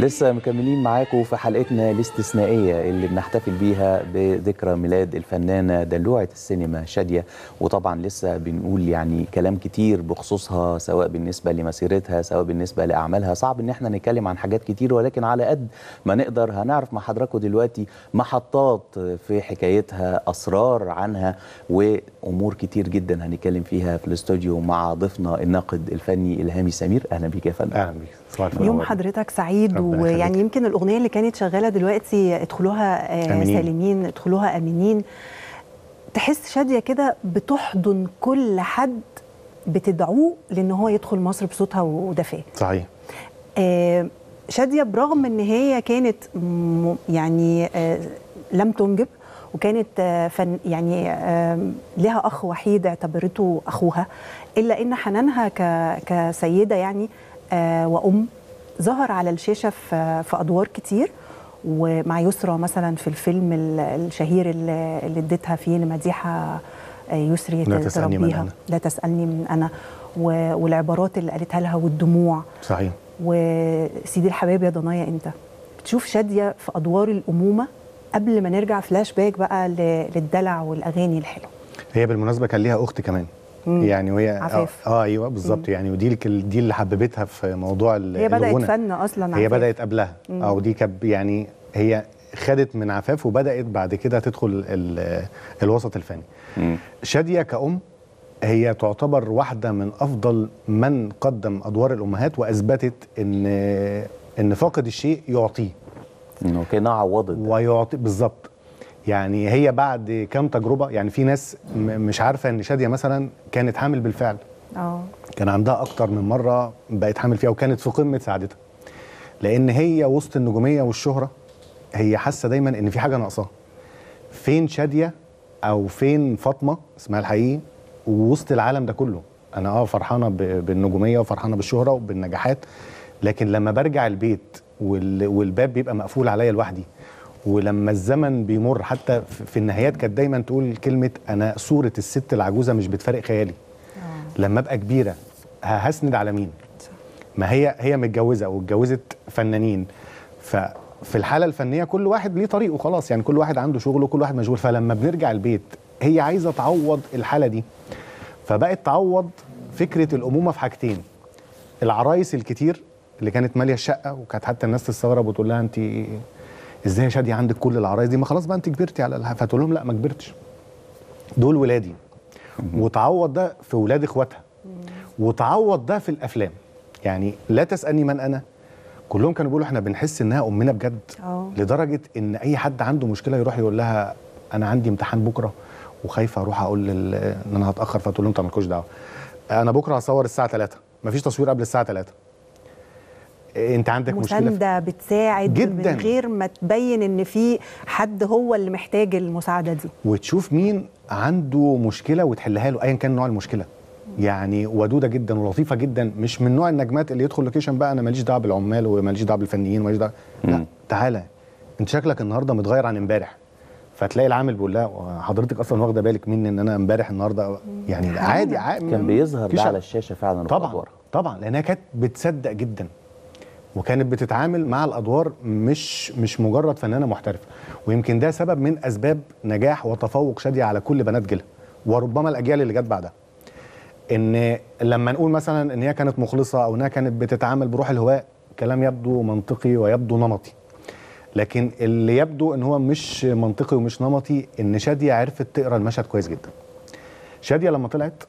لسه مكملين معاكم في حلقتنا الاستثنائية اللي بنحتفل بيها بذكرى ميلاد الفنانة دلوعة السينما شادية وطبعا لسه بنقول يعني كلام كتير بخصوصها سواء بالنسبة لمسيرتها سواء بالنسبة لأعمالها صعب ان احنا نتكلم عن حاجات كتير ولكن على قد ما نقدر هنعرف مع حضراتكم دلوقتي محطات في حكايتها أسرار عنها وأمور كتير جدا هنتكلم فيها في الاستوديو مع ضيفنا الناقد الفني إلهامي سمير أهلا بيك يا فندم اهلا بيك صباح الفل يوم حضرتك سعيد ربنا ويعني يخليك. يمكن الاغنيه اللي كانت شغاله دلوقتي ادخلوها آه، آمنين. سالمين ادخلوها امنين تحس شاديه كده بتحضن كل حد بتدعوه لان هو يدخل مصر بصوتها ودفاه صحيح آه، شاديه برغم ان هي كانت م- يعني آه، لم تنجب وكانت آه، فن يعني آه، لها اخ وحيد اعتبرته اخوها الا ان حنانها ك- كسيده يعني آه، وام ظهر على الشاشه في في ادوار كتير ومع يسرى مثلا في الفيلم ال- الشهير اللي اللي اديتها فيه لمديحه آه، يسري لا تسألني من تربيها أنا. لا تسالني من انا و- والعبارات اللي قالتها لها والدموع صحيح وسيدي الحبايب يا ضنايا انت بتشوف شاديه في ادوار الامومه قبل ما نرجع فلاش باك بقى ل- للدلع والاغاني الحلوه هي بالمناسبه كان ليها اخت كمان مم. يعني وهي عفاف. اه, آه ايوه بالظبط يعني ودي اللي دي اللي حببتها في موضوع ال- هي بدات الغنى. فن اصلا هي عفاف. بدات قبلها او دي كانت يعني هي خدت من عفاف وبدات بعد كده تدخل ال- الوسط الفني مم. شاديه كأم هي تعتبر واحده من افضل من قدم ادوار الامهات واثبتت ان ان فاقد الشيء يعطيه انه كانها عوضت ويعطي بالظبط يعني هي بعد كام تجربه يعني في ناس م- مش عارفه ان شاديه مثلا كانت حامل بالفعل اه كان عندها اكتر من مره بقت حامل فيها وكانت في قمه سعادتها لان هي وسط النجوميه والشهره هي حاسه دايما ان في حاجه ناقصاها فين شاديه او فين فاطمه اسمها الحقيقي وسط العالم ده كله انا اه فرحانه ب- بالنجوميه وفرحانه بالشهره وبالنجاحات لكن لما برجع البيت وال- والباب بيبقى مقفول عليا لوحدي ولما الزمن بيمر حتى في في النهايات كانت دايما تقول كلمه انا صوره الست العجوزه مش بتفارق خيالي لما ابقى كبيره ه- هسند على مين ما هي هي متجوزه واتجوزت فنانين ففي الحاله الفنيه كل واحد ليه طريقه خلاص يعني كل واحد عنده شغله كل واحد مشغول فلما بنرجع البيت هي عايزه تعوض الحاله دي فبقت تعوض فكره الامومه في حاجتين العرايس الكتير اللي كانت ماليه الشقه وكانت حتى الناس تستغرب وتقول لها انت ازاي يا شاديه عندك كل العرايس دي ما خلاص بقى انت كبرتي على الح- فتقول لهم لا ما كبرتش دول ولادي وتعوض ده في ولاد اخواتها وتعوض ده في الافلام يعني لا تسالني من انا كلهم كانوا بيقولوا احنا بنحس انها امنا بجد اه لدرجه ان اي حد عنده مشكله يروح يقول لها انا عندي امتحان بكره وخايفه اروح اقول لل... ان انا هتاخر فتقول لهم طب مالكوش دعوه انا بكره هصور الساعه 3 مفيش تصوير قبل الساعه 3 انت عندك مشكله في... مسانده بتساعد جداً. من غير ما تبين ان في حد هو اللي محتاج المساعده دي وتشوف مين عنده مشكله وتحلها له ايا كان نوع المشكله يعني ودوده جدا ولطيفه جدا مش من نوع النجمات اللي يدخل لوكيشن بقى انا ماليش دعوه بالعمال وماليش دعوه بالفنيين وماليش دعوه لا مم. تعالى انت شكلك النهارده متغير عن امبارح فتلاقي العامل بيقول لها حضرتك اصلا واخده بالك مني ان انا امبارح النهارده يعني عادي عادي كان بيظهر مفيش ده حاجة. على الشاشه فعلا وفي طبعا أدوارها. طبعا لانها كانت بتصدق جدا وكانت بتتعامل مع الادوار مش مش مجرد فنانه محترفه ويمكن ده سبب من اسباب نجاح وتفوق شاديه على كل بنات جيلها وربما الاجيال اللي جت بعدها ان لما نقول مثلا ان هي كانت مخلصه او انها كانت بتتعامل بروح الهواء كلام يبدو منطقي ويبدو نمطي لكن اللي يبدو ان هو مش منطقي ومش نمطي ان شاديه عرفت تقرا المشهد كويس جدا شاديه لما طلعت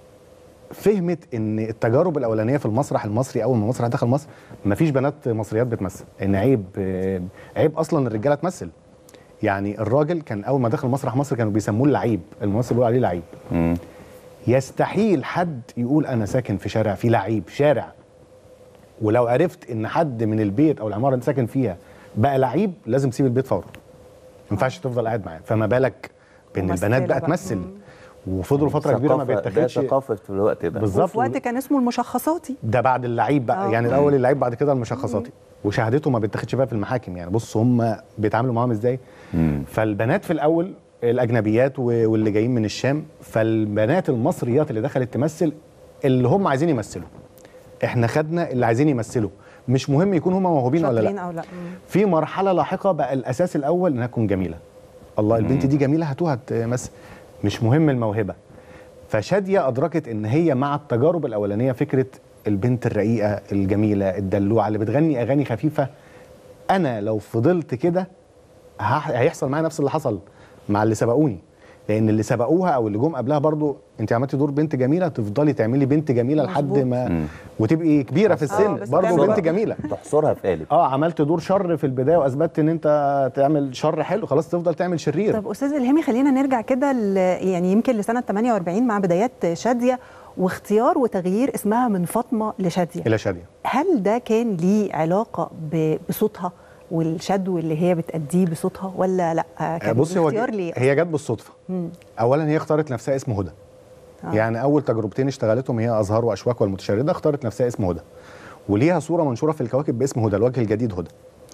فهمت ان التجارب الاولانيه في المسرح المصري اول ما المسرح دخل مصر مفيش بنات مصريات بتمثل ان عيب آه، عيب اصلا الرجاله تمثل يعني الراجل كان اول ما دخل مسرح مصر كانوا بيسموه اللعيب الممثل بيقول عليه لعيب مم. يستحيل حد يقول انا ساكن في شارع في لعيب شارع ولو عرفت ان حد من البيت او العماره اللي ساكن فيها بقى لعيب لازم تسيب البيت فورا ما ينفعش تفضل قاعد معاه فما بالك بان ممثلة البنات بقى بقى. تمثل مم. وفضلوا فتره كبيره ما ثقافة- ده بيتاخدش ثقافه في الوقت ده بالظبط وفي وقت كان اسمه المشخصاتي ده بعد اللعيب بقى آه. يعني الاول اللعيب بعد كده المشخصاتي وشهادته ما بيتاخدش بقى في المحاكم يعني بص هم بيتعاملوا معاهم ازاي مم. فالبنات في الاول الاجنبيات و- واللي جايين من الشام فالبنات المصريات اللي دخلت تمثل اللي هم عايزين يمثلوا احنا خدنا اللي عايزين يمثلوا مش مهم يكون هم موهوبين ولا شاطرين لا او لا مم. في مرحله لاحقه بقى الاساس الاول انها تكون جميله الله البنت دي جميله هاتوها تمثل مش مهم الموهبه فشاديه ادركت ان هي مع التجارب الاولانيه فكره البنت الرقيقه الجميله الدلوعه اللي بتغني اغاني خفيفه انا لو فضلت كده هح- هيحصل معايا نفس اللي حصل مع اللي سبقوني لان اللي سبقوها او اللي جم قبلها برضو انت عملتي دور بنت جميله تفضلي تعملي بنت جميله لحد مظبوط. ما مم. وتبقي كبيره في آه، السن بس برضو تعمل بنت بقى. جميله تحصرها في قالب اه عملت دور شر في البدايه واثبتت ان انت تعمل شر حلو خلاص تفضل تعمل شرير طب استاذ الهامي خلينا نرجع كده ل- يعني يمكن لسنه 48 مع بدايات شاديه واختيار وتغيير اسمها من فاطمه لشاديه الى شاديه هل ده كان ليه علاقه ب- بصوتها والشدو اللي هي بتأديه بصوتها ولا لا آه، كان بصي هو اختيار ليه هي جت بالصدفه مم. اولا هي اختارت نفسها اسم هدى آه. يعني اول تجربتين اشتغلتهم هي ازهار واشواك والمتشرده اختارت نفسها اسم هدى وليها صوره منشوره في الكواكب باسم هدى الوجه الجديد هدى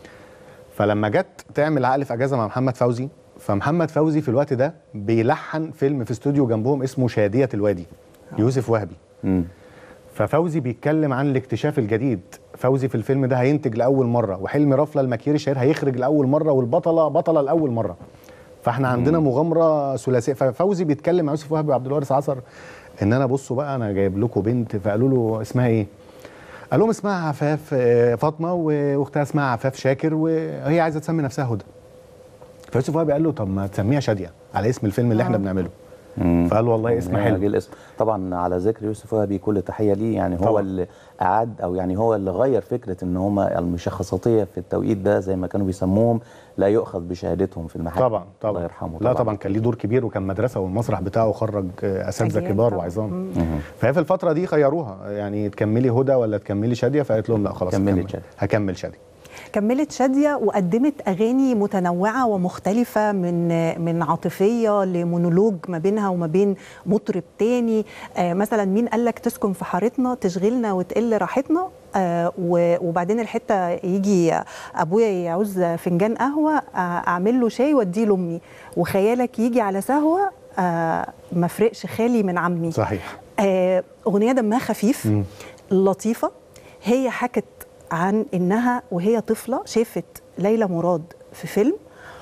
فلما جت تعمل عقل في اجازه مع محمد فوزي فمحمد فوزي في الوقت ده بيلحن فيلم في استوديو جنبهم اسمه شاديه الوادي يوسف وهبي مم. ففوزي بيتكلم عن الاكتشاف الجديد فوزي في الفيلم ده هينتج لاول مره وحلمي رفله المكيري شهير هيخرج لاول مره والبطله بطله لاول مره فاحنا عندنا مغامره ثلاثيه ففوزي بيتكلم مع يوسف وهبي وعبد الوارث عصر ان انا بصوا بقى انا جايب لكم بنت فقالوا له اسمها ايه قال لهم اسمها عفاف آه، فاطمه واختها اسمها عفاف شاكر وهي عايزه تسمي نفسها هدى فيوسف وهبي قال له طب ما تسميها شاديه على اسم الفيلم اللي احنا آه. بنعمله مم. فقال له والله اسم يعني حلو جه الاسم طبعا على ذكر يوسف وهبي كل تحيه ليه يعني هو طبعاً. اللي اعاد او يعني هو اللي غير فكره ان هم المشخصاتيه في التوقيت ده زي ما كانوا بيسموهم لا يؤخذ بشهادتهم في المحاكم طبعا طبعا الله يرحمه لا طبعا كان ليه دور كبير وكان مدرسه والمسرح بتاعه خرج آه، اساتذه أجيال كبار طبعاً. وعظام مم. فهي في الفتره دي خيروها يعني تكملي هدى ولا تكملي شاديه فقالت لهم لا خلاص كملي هكمل- شادية. هكمل شاديه كملت شادية وقدمت أغاني متنوعة ومختلفة من من عاطفية لمونولوج ما بينها وما بين مطرب تاني آه مثلا مين قال لك تسكن في حارتنا تشغلنا وتقل راحتنا آه و- وبعدين الحتة يجي أبويا يعوز فنجان قهوة آه أعمل له شاي وأديه لأمي وخيالك يجي على سهوة آه ما فرقش خالي من عمي صحيح آه، أغنية دمها خفيف مم. لطيفة هي حكت عن إنها وهي طفلة شافت ليلى مراد في فيلم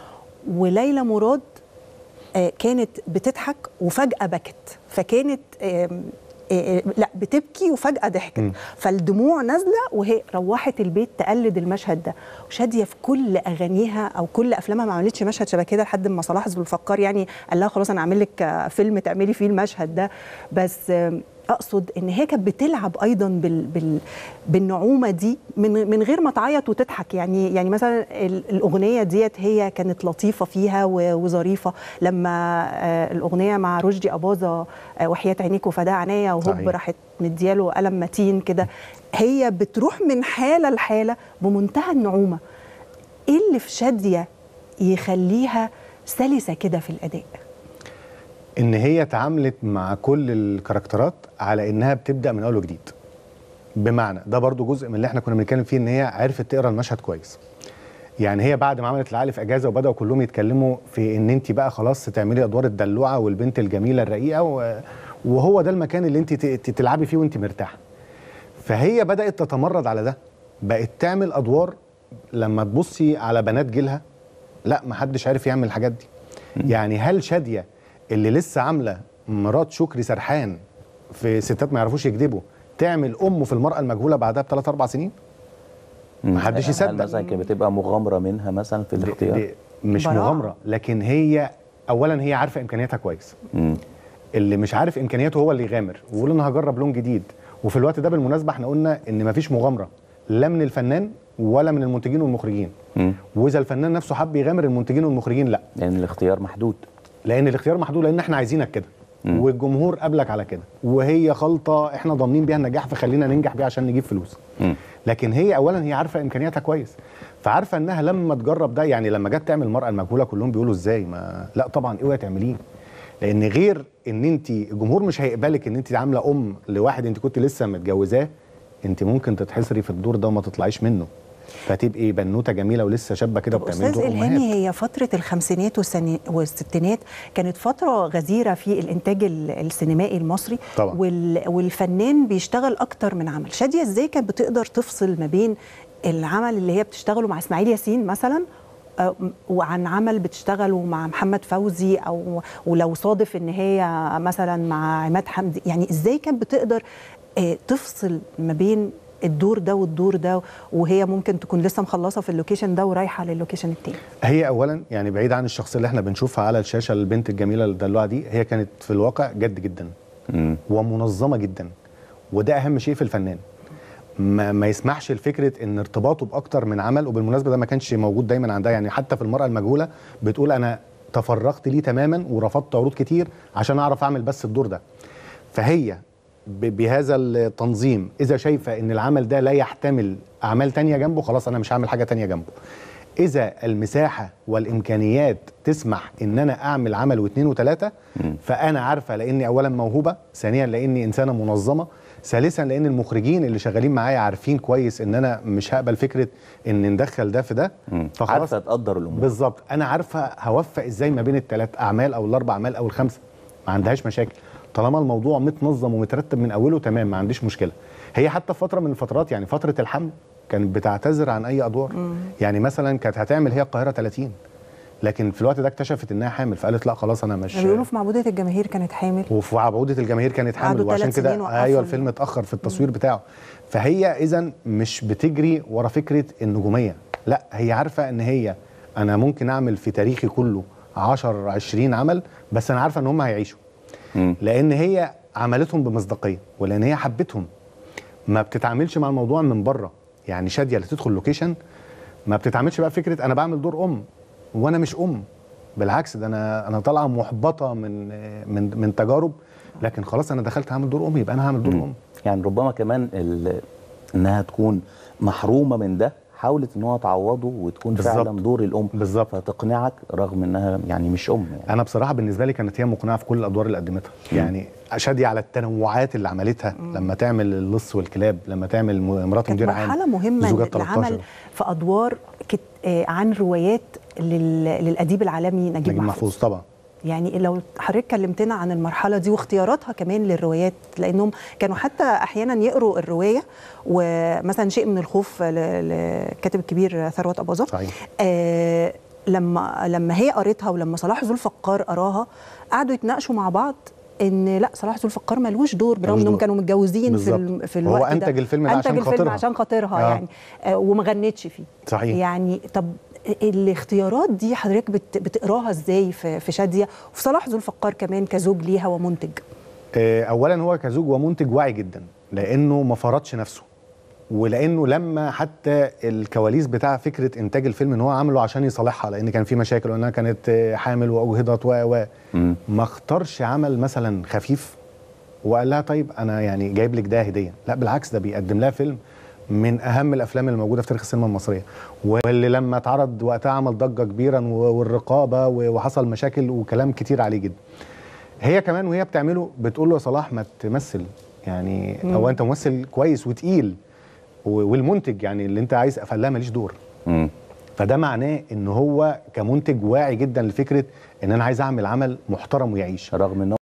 وليلى مراد آه، كانت بتضحك وفجأة بكت فكانت آم، آه، آه، لا بتبكي وفجأة ضحكت مم. فالدموع نازلة وهي روحت البيت تقلد المشهد ده وشادية في كل أغانيها أو كل أفلامها ما عملتش مشهد شبه كده لحد ما صلاح ذو الفقار يعني قال لها خلاص أنا أعمل لك آه، فيلم تعملي فيه المشهد ده بس آم، اقصد ان هي كانت بتلعب ايضا بال بال بالنعومه دي من من غير ما تعيط وتضحك يعني يعني مثلا ال- الاغنيه ديت هي كانت لطيفه فيها و- وظريفه لما آه، الاغنيه مع رشدي اباظه آه، وحياه عينيك وفداء عينيا وهوب صحيح. راحت مدياله قلم متين كده هي بتروح من حاله لحاله بمنتهى النعومه ايه اللي في شاديه يخليها سلسه كده في الاداء ان هي اتعاملت مع كل الكاركترات على انها بتبدا من اول وجديد بمعنى ده برضو جزء من اللي احنا كنا بنتكلم فيه ان هي عرفت تقرا المشهد كويس يعني هي بعد ما عملت العقل في اجازه وبداوا كلهم يتكلموا في ان انت بقى خلاص تعملي ادوار الدلوعه والبنت الجميله الرقيقه و- وهو ده المكان اللي انت ت- ت- تلعبي فيه وانت مرتاحه فهي بدات تتمرد على ده بقت تعمل ادوار لما تبصي على بنات جيلها لا محدش عارف يعمل الحاجات دي يعني هل شاديه اللي لسه عامله مرات شكري سرحان في ستات ما يعرفوش يكذبوا تعمل امه في المراه المجهوله بعدها بثلاث اربع سنين مم. محدش هل يصدق. مثلا كانت بتبقى مغامره منها مثلا في دي- الاختيار دي مش براعة. مغامره لكن هي اولا هي عارفه امكانياتها كويس مم. اللي مش عارف امكانياته هو اللي يغامر ويقول انا هجرب لون جديد وفي الوقت ده بالمناسبه احنا قلنا ان مفيش مغامره لا من الفنان ولا من المنتجين والمخرجين مم. واذا الفنان نفسه حب يغامر المنتجين والمخرجين لا لان الاختيار محدود لان الاختيار محدود لان احنا عايزينك كده مم. والجمهور قابلك على كده وهي خلطه احنا ضامنين بيها النجاح فخلينا ننجح بيها عشان نجيب فلوس مم. لكن هي اولا هي عارفه امكانياتها كويس فعارفه انها لما تجرب ده يعني لما جت تعمل المراه المجهوله كلهم بيقولوا ازاي ما لا طبعا اوعي تعمليه لان غير ان انت الجمهور مش هيقبلك ان انت عامله ام لواحد انت كنت لسه متجوزاه انت ممكن تتحصري في الدور ده وما تطلعيش منه فتبقي بنوته جميله ولسه شابه كده طب وبتعملي استاذ دور الهامي امهات هي فتره الخمسينات والسني- والستينات كانت فتره غزيره في الانتاج ال- السينمائي المصري طبعا. وال والفنان بيشتغل اكتر من عمل شاديه ازاي كانت بتقدر تفصل ما بين العمل اللي هي بتشتغله مع اسماعيل ياسين مثلا آه، وعن عمل بتشتغله مع محمد فوزي او ولو صادف ان هي مثلا مع عماد حمدي يعني ازاي كانت بتقدر آه، تفصل ما بين الدور ده والدور ده وهي ممكن تكون لسه مخلصه في اللوكيشن ده ورايحه للوكيشن التاني هي اولا يعني بعيد عن الشخصيه اللي احنا بنشوفها على الشاشه البنت الجميله الدلوعه دي هي كانت في الواقع جد جدا مم. ومنظمه جدا وده اهم شيء في الفنان ما, ما يسمحش لفكره ان ارتباطه باكتر من عمل وبالمناسبه ده ما كانش موجود دايما عندها يعني حتى في المراه المجهوله بتقول انا تفرغت ليه تماما ورفضت عروض كتير عشان اعرف اعمل بس الدور ده فهي ب- بهذا التنظيم اذا شايفه ان العمل ده لا يحتمل اعمال تانية جنبه خلاص انا مش هعمل حاجه تانية جنبه اذا المساحه والامكانيات تسمح ان انا اعمل عمل واثنين وثلاثه فانا عارفه لاني اولا موهوبه ثانيا لاني انسانه منظمه ثالثا لان المخرجين اللي شغالين معايا عارفين كويس ان انا مش هقبل فكره ان ندخل ده في ده مم. فخلاص عارفه تقدر الامور بالظبط انا عارفه هوفق ازاي ما بين الثلاث اعمال او الاربع اعمال او الخمسه ما عندهاش مشاكل طالما الموضوع متنظم ومترتب من اوله تمام ما عنديش مشكله هي حتى في فتره من الفترات يعني فتره الحمل كانت بتعتذر عن اي ادوار يعني مثلا كانت هتعمل هي القاهره 30 لكن في الوقت ده اكتشفت انها حامل فقالت لا خلاص انا مش بيقولوا في معبوديه الجماهير كانت حامل وفي عبودة الجماهير كانت حامل قعدوا وعشان ثلاث سنين كده وقفوا ايوه ال- الفيلم اتاخر في التصوير بتاعه فهي اذا مش بتجري ورا فكره النجوميه لا هي عارفه ان هي انا ممكن اعمل في تاريخي كله 10 20 عمل بس انا عارفه ان هم هيعيشوا مم. لان هي عملتهم بمصداقيه ولان هي حبتهم ما بتتعاملش مع الموضوع من بره يعني شاديه اللي تدخل لوكيشن ما بتتعاملش بقى فكره انا بعمل دور ام وانا مش ام بالعكس ده انا انا طالعه محبطه من من من تجارب لكن خلاص انا دخلت اعمل دور ام يبقى انا هعمل دور ام يعني ربما كمان ال- انها تكون محرومه من ده حاولت ان هو تعوضه وتكون بالظبط. فعلا دور الام بالظبط. فتقنعك رغم انها يعني مش ام يعني انا بصراحه بالنسبه لي كانت هي مقنعه في كل الادوار اللي قدمتها يعني شاديه على التنوعات اللي عملتها لما تعمل اللص والكلاب لما تعمل م- مرات كانت مدير عام مرحله مهمه زوجة للعمل 13. في ادوار كت... آه، عن روايات لل... للاديب العالمي نجيب, نجيب محفوظ طبعا يعني لو حضرتك كلمتنا عن المرحله دي واختياراتها كمان للروايات لانهم كانوا حتى احيانا يقروا الروايه ومثلا شيء من الخوف ل- للكاتب الكبير ثروت اباظه صحيح. آه لما لما هي قريتها ولما صلاح ذو الفقار قراها قعدوا يتناقشوا مع بعض ان لا صلاح ذو الفقار ملوش دور برغم ملوش انهم دور. كانوا متجوزين في بالظبط. ال- في وهو الوقت ده أنتج الفيلم ده أنتج عشان الفيلم خاطرها. عشان خاطرها آه. يعني آه وما غنتش فيه صحيح. يعني طب الاختيارات دي حضرتك بت بتقراها ازاي في في شاديه وفي صلاح ذو الفقار كمان كزوج ليها ومنتج آه، اولا هو كزوج ومنتج واعي جدا لانه ما فرضش نفسه ولانه لما حتى الكواليس بتاع فكره انتاج الفيلم ان هو عامله عشان يصالحها لان كان في مشاكل وانها كانت آه، حامل واجهضت و و مم. ما اختارش عمل مثلا خفيف وقال لها طيب انا يعني جايب لك ده هديه لا بالعكس ده بيقدم لها فيلم من اهم الافلام الموجوده في تاريخ السينما المصريه واللي لما اتعرض وقتها عمل ضجه كبيرا و- والرقابه و- وحصل مشاكل وكلام كتير عليه جدا هي كمان وهي بتعمله بتقول له يا صلاح ما تمثل يعني هو انت ممثل كويس وتقيل و- والمنتج يعني اللي انت عايز قال لها ماليش دور مم. فده معناه ان هو كمنتج واعي جدا لفكره ان انا عايز اعمل عمل محترم ويعيش رغم ان